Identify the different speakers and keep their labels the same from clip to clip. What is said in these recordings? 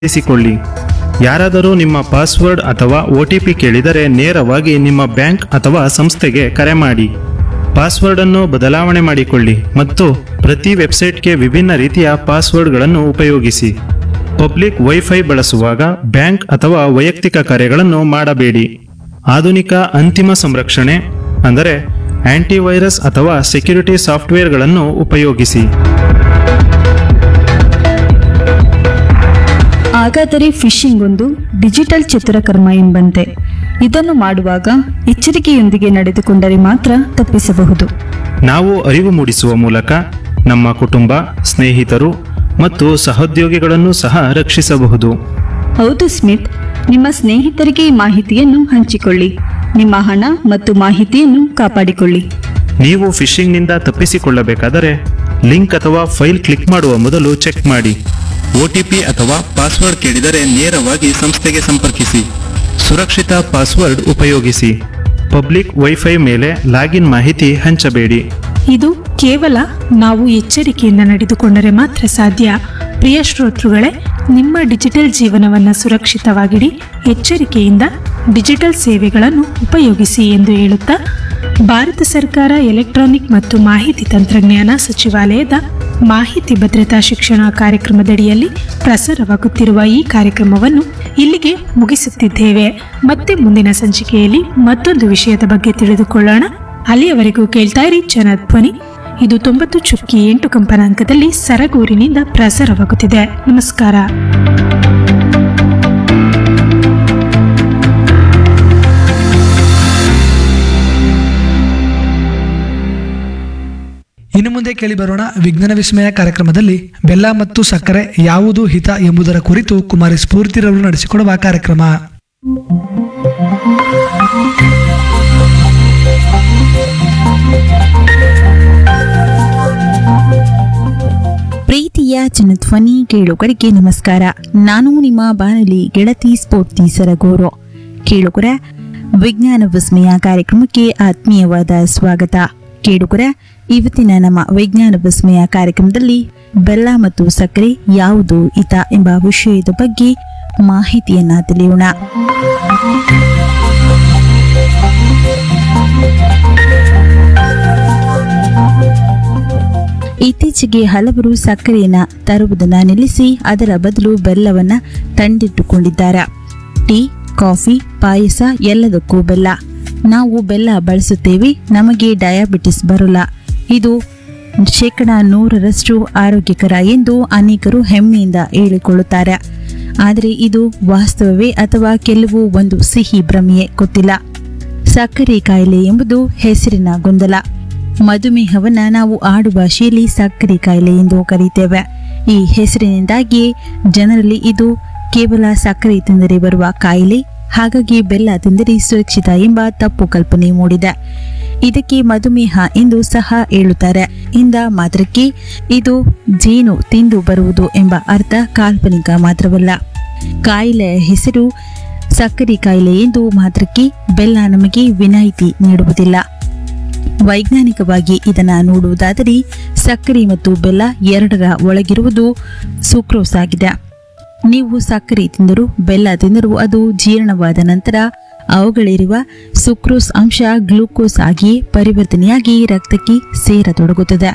Speaker 1: ಇರಿಸಿಕೊಳ್ಳಿ ಯಾರಾದರೂ ನಿಮ್ಮ ಪಾಸ್ವರ್ಡ್ ಅಥವಾ ಒ ಟಿ ಪಿ ಕೇಳಿದರೆ ನೇರವಾಗಿ ನಿಮ್ಮ ಬ್ಯಾಂಕ್ ಅಥವಾ ಸಂಸ್ಥೆಗೆ ಕರೆ ಮಾಡಿ ಪಾಸ್ವರ್ಡ್ ಅನ್ನು ಬದಲಾವಣೆ ಮಾಡಿಕೊಳ್ಳಿ ಮತ್ತು ಪ್ರತಿ ವೆಬ್ಸೈಟ್ಗೆ ವಿಭಿನ್ನ ರೀತಿಯ ಪಾಸ್ವರ್ಡ್ಗಳನ್ನು ಉಪಯೋಗಿಸಿ ಪಬ್ಲಿಕ್ ವೈಫೈ ಬಳಸುವಾಗ ಬ್ಯಾಂಕ್ ಅಥವಾ ವೈಯಕ್ತಿಕ ಕರೆಗಳನ್ನು ಮಾಡಬೇಡಿ ಆಧುನಿಕ ಅಂತಿಮ ಸಂರಕ್ಷಣೆ ಅಂದರೆ ಆಂಟಿವೈರಸ್ ಅಥವಾ ಸೆಕ್ಯುರಿಟಿ ಸಾಫ್ಟ್ವೇರ್ಗಳನ್ನು ಉಪಯೋಗಿಸಿ
Speaker 2: ಹಾಗಾದರೆ ಫಿಶಿಂಗ್ ಒಂದು ಡಿಜಿಟಲ್ ಚಿತ್ರಕರ್ಮ ಎಂಬಂತೆ ಇದನ್ನು ಮಾಡುವಾಗ ಎಚ್ಚರಿಕೆಯೊಂದಿಗೆ ನಡೆದುಕೊಂಡರೆ ಮಾತ್ರ ತಪ್ಪಿಸಬಹುದು
Speaker 1: ನಾವು ಅರಿವು ಮೂಡಿಸುವ ಮೂಲಕ ನಮ್ಮ ಕುಟುಂಬ ಸ್ನೇಹಿತರು ಮತ್ತು ಸಹೋದ್ಯೋಗಿಗಳನ್ನು ಸಹ ರಕ್ಷಿಸಬಹುದು
Speaker 2: ಹೌದು ಸ್ಮಿತ್ ನಿಮ್ಮ ಸ್ನೇಹಿತರಿಗೆ ಈ ಮಾಹಿತಿಯನ್ನು ಹಂಚಿಕೊಳ್ಳಿ ನಿಮ್ಮ ಹಣ ಮತ್ತು ಮಾಹಿತಿಯನ್ನು ಕಾಪಾಡಿಕೊಳ್ಳಿ
Speaker 1: ನೀವು ಫಿಶಿಂಗ್ನಿಂದ ತಪ್ಪಿಸಿಕೊಳ್ಳಬೇಕಾದರೆ ಲಿಂಕ್ ಅಥವಾ ಫೈಲ್ ಕ್ಲಿಕ್ ಮಾಡುವ ಮೊದಲು ಚೆಕ್ ಮಾಡಿ ಒ ಟಿ ಪಿ ಅಥವಾ ಪಾಸ್ವರ್ಡ್ ಕೇಳಿದರೆ ನೇರವಾಗಿ ಸಂಸ್ಥೆಗೆ ಸಂಪರ್ಕಿಸಿ ಸುರಕ್ಷಿತ ಪಾಸ್ವರ್ಡ್ ಉಪಯೋಗಿಸಿ ಪಬ್ಲಿಕ್ ವೈಫೈ ಮೇಲೆ ಲಾಗಿನ್ ಮಾಹಿತಿ ಹಂಚಬೇಡಿ
Speaker 3: ಇದು ಕೇವಲ ನಾವು ಎಚ್ಚರಿಕೆಯಿಂದ ನಡೆದುಕೊಂಡರೆ ಮಾತ್ರ ಸಾಧ್ಯ ಪ್ರಿಯ ಶ್ರೋತೃಗಳೇ ನಿಮ್ಮ ಡಿಜಿಟಲ್ ಜೀವನವನ್ನು ಸುರಕ್ಷಿತವಾಗಿಡಿ ಎಚ್ಚರಿಕೆಯಿಂದ ಡಿಜಿಟಲ್ ಸೇವೆಗಳನ್ನು ಉಪಯೋಗಿಸಿ ಎಂದು ಹೇಳುತ್ತಾ ಭಾರತ ಸರ್ಕಾರ ಎಲೆಕ್ಟ್ರಾನಿಕ್ ಮತ್ತು ಮಾಹಿತಿ ತಂತ್ರಜ್ಞಾನ ಸಚಿವಾಲಯದ ಮಾಹಿತಿ ಭದ್ರತಾ ಶಿಕ್ಷಣ ಕಾರ್ಯಕ್ರಮದಡಿಯಲ್ಲಿ ಪ್ರಸಾರವಾಗುತ್ತಿರುವ ಈ ಕಾರ್ಯಕ್ರಮವನ್ನು ಇಲ್ಲಿಗೆ ಮುಗಿಸುತ್ತಿದ್ದೇವೆ ಮತ್ತೆ ಮುಂದಿನ ಸಂಚಿಕೆಯಲ್ಲಿ ಮತ್ತೊಂದು ವಿಷಯದ ಬಗ್ಗೆ ತಿಳಿದುಕೊಳ್ಳೋಣ ಅಲ್ಲಿಯವರೆಗೂ ಕೇಳ್ತಾ ಇರಿ ಜನಧ್ವನಿ ಇದು ತೊಂಬತ್ತು ಚುಕ್ಕಿ ಎಂಟು ಕಂಪನಾಂಕದಲ್ಲಿ ಸರಗೂರಿನಿಂದ ಪ್ರಸಾರವಾಗುತ್ತಿದೆ ನಮಸ್ಕಾರ
Speaker 4: ಇನ್ನು ಮುಂದೆ ಕೇಳಿ ಬರೋಣ ವಿಜ್ಞಾನ ವಿಸ್ಮಯ ಕಾರ್ಯಕ್ರಮದಲ್ಲಿ ಬೆಲ್ಲ ಮತ್ತು ಸಕ್ಕರೆ ಯಾವುದು ಹಿತ ಎಂಬುದರ ಕುರಿತು ಕುಮಾರಿ ಸ್ಫೂರ್ತಿರವರು ನಡೆಸಿಕೊಡುವ ಕಾರ್ಯಕ್ರಮ
Speaker 5: ಪ್ರೀತಿಯ ಜನಧ್ವನಿ ಕೇಳುಗರಿಗೆ ನಮಸ್ಕಾರ ನಾನು ನಿಮ್ಮ ಬಾನಲಿ ಗೆಳತಿ ಸ್ಫೂರ್ತಿ ಸರಗೂರು ಕೇಳುಗರ ವಿಜ್ಞಾನ ವಿಸ್ಮಯ ಕಾರ್ಯಕ್ರಮಕ್ಕೆ ಆತ್ಮೀಯವಾದ ಸ್ವಾಗತ ಕೇಳುಗರ ಇವತ್ತಿನ ನಮ್ಮ ವಿಜ್ಞಾನ ವಿಸ್ಮಯ ಕಾರ್ಯಕ್ರಮದಲ್ಲಿ ಬೆಲ್ಲ ಮತ್ತು ಸಕ್ಕರೆ ಯಾವುದು ಹಿತ ಎಂಬ ವಿಷಯದ ಬಗ್ಗೆ ಮಾಹಿತಿಯನ್ನ ತಿಳಿಯೋಣ ಇತ್ತೀಚೆಗೆ ಹಲವರು ಸಕ್ಕರೆಯನ್ನ ತರುವುದನ್ನ ನಿಲ್ಲಿಸಿ ಅದರ ಬದಲು ಬೆಲ್ಲವನ್ನ ತಂದಿಟ್ಟುಕೊಂಡಿದ್ದಾರೆ ಟೀ ಕಾಫಿ ಪಾಯಸ ಎಲ್ಲದಕ್ಕೂ ಬೆಲ್ಲ ನಾವು ಬೆಲ್ಲ ಬಳಸುತ್ತೇವೆ ನಮಗೆ ಡಯಾಬಿಟಿಸ್ ಬರಲ್ಲ ಇದು ಶೇಕಡ ನೂರರಷ್ಟು ಆರೋಗ್ಯಕರ ಎಂದು ಅನೇಕರು ಹೆಮ್ಮೆಯಿಂದ ಹೇಳಿಕೊಳ್ಳುತ್ತಾರೆ ಆದರೆ ಇದು ವಾಸ್ತವವೇ ಅಥವಾ ಕೆಲವು ಒಂದು ಸಿಹಿ ಭ್ರಮೆಯೇ ಗೊತ್ತಿಲ್ಲ ಸಕ್ಕರೆ ಕಾಯಿಲೆ ಎಂಬುದು ಹೆಸರಿನ ಗೊಂದಲ ಮಧುಮೇಹವನ್ನ ನಾವು ಆಡು ಭಾಷೆಯಲ್ಲಿ ಸಕ್ಕರೆ ಕಾಯಿಲೆ ಎಂದು ಕರೆಯುತ್ತೇವೆ ಈ ಹೆಸರಿನಿಂದಾಗಿಯೇ ಜನರಲ್ಲಿ ಇದು ಕೇವಲ ಸಕ್ಕರೆ ತಿಂದರೆ ಬರುವ ಕಾಯಿಲೆ ಹಾಗಾಗಿ ಬೆಲ್ಲ ತಿಂದರೆ ಸುರಕ್ಷಿತ ಎಂಬ ತಪ್ಪು ಕಲ್ಪನೆ ಮೂಡಿದೆ ಇದಕ್ಕೆ ಮಧುಮೇಹ ಎಂದು ಸಹ ಹೇಳುತ್ತಾರೆ ಇಂದ ಮಾತ್ರಕ್ಕೆ ಇದು ಜೇನು ತಿಂದು ಬರುವುದು ಎಂಬ ಅರ್ಥ ಕಾಲ್ಪನಿಕ ಮಾತ್ರವಲ್ಲ ಕಾಯಿಲೆಯ ಹೆಸರು ಸಕ್ಕರೆ ಕಾಯಿಲೆ ಎಂದು ಮಾತ್ರಕ್ಕೆ ಬೆಲ್ಲ ನಮಗೆ ವಿನಾಯಿತಿ ನೀಡುವುದಿಲ್ಲ ವೈಜ್ಞಾನಿಕವಾಗಿ ಇದನ್ನ ನೋಡುವುದಾದರೆ ಸಕ್ಕರೆ ಮತ್ತು ಬೆಲ್ಲ ಎರಡರ ಒಳಗಿರುವುದು ಸುಕ್ರೋಸ್ ಆಗಿದೆ ನೀವು ಸಕ್ಕರೆ ತಿಂದರೂ ಬೆಲ್ಲ ತಿಂದರೂ ಅದು ಜೀರ್ಣವಾದ ನಂತರ ಅವುಗಳಿರುವ ಸುಕ್ರೋಸ್ ಅಂಶ ಗ್ಲೂಕೋಸ್ ಆಗಿಯೇ ಪರಿವರ್ತನೆಯಾಗಿ ರಕ್ತಕ್ಕೆ ಸೇರತೊಡಗುತ್ತದೆ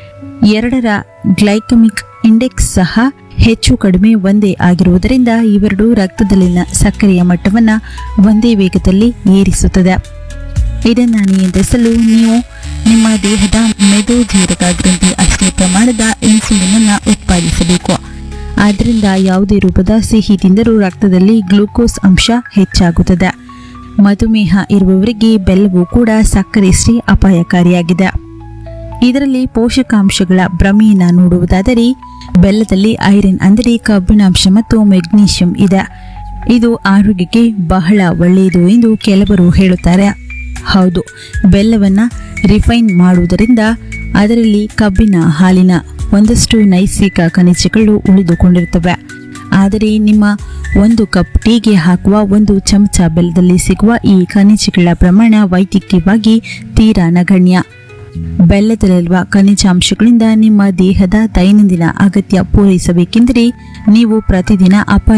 Speaker 5: ಎರಡರ ಗ್ಲೈಕಮಿಕ್ ಇಂಡೆಕ್ಸ್ ಸಹ ಹೆಚ್ಚು ಕಡಿಮೆ ಒಂದೇ ಆಗಿರುವುದರಿಂದ ಇವೆರಡು ರಕ್ತದಲ್ಲಿನ ಸಕ್ಕರೆಯ ಮಟ್ಟವನ್ನು ಒಂದೇ ವೇಗದಲ್ಲಿ ಏರಿಸುತ್ತದೆ ಇದನ್ನು ನಿಯಂತ್ರಿಸಲು ನೀವು ನಿಮ್ಮ ದೇಹದ ಮೆದೋಜೀರಕ ಗ್ರಂಥಿ ಅಷ್ಟೇ ಪ್ರಮಾಣದ ಇನ್ಸುಲಿನ್ ಅನ್ನು ಉತ್ಪಾದಿಸಬೇಕು ಆದ್ದರಿಂದ ಯಾವುದೇ ರೂಪದ ಸಿಹಿ ತಿಂದರೂ ರಕ್ತದಲ್ಲಿ ಗ್ಲೂಕೋಸ್ ಅಂಶ ಹೆಚ್ಚಾಗುತ್ತದೆ ಮಧುಮೇಹ ಇರುವವರಿಗೆ ಬೆಲ್ಲವು ಕೂಡ ಸಕ್ಕರೆಯಷ್ಟೇ ಅಪಾಯಕಾರಿಯಾಗಿದೆ ಇದರಲ್ಲಿ ಪೋಷಕಾಂಶಗಳ ಭ್ರಮೆಯನ್ನ ನೋಡುವುದಾದರೆ ಬೆಲ್ಲದಲ್ಲಿ ಐರನ್ ಅಂದರೆ ಕಬ್ಬಿಣಾಂಶ ಮತ್ತು ಮೆಗ್ನೀಷಿಯಂ ಇದೆ ಇದು ಆರೋಗ್ಯಕ್ಕೆ ಬಹಳ ಒಳ್ಳೆಯದು ಎಂದು ಕೆಲವರು ಹೇಳುತ್ತಾರೆ ಹೌದು ಬೆಲ್ಲವನ್ನು ರಿಫೈನ್ ಮಾಡುವುದರಿಂದ ಅದರಲ್ಲಿ ಕಬ್ಬಿನ ಹಾಲಿನ ಒಂದಷ್ಟು ನೈಸರ್ಗಿಕ ಖನಿಜಗಳು ಉಳಿದುಕೊಂಡಿರುತ್ತವೆ ಆದರೆ ನಿಮ್ಮ ಒಂದು ಕಪ್ ಟೀಗೆ ಹಾಕುವ ಒಂದು ಚಮಚ ಬೆಲ್ಲದಲ್ಲಿ ಸಿಗುವ ಈ ಖನಿಜಗಳ ಪ್ರಮಾಣ ವೈದ್ಯಕೀಯವಾಗಿ ತೀರಾ ನಗಣ್ಯ ಬೆಲ್ಲದಲ್ಲಿರುವ ಖನಿಜಾಂಶಗಳಿಂದ ನಿಮ್ಮ ದೇಹದ ದೈನಂದಿನ ಅಗತ್ಯ ಪೂರೈಸಬೇಕೆಂದರೆ ನೀವು ಪ್ರತಿದಿನ ಅಪಾಯ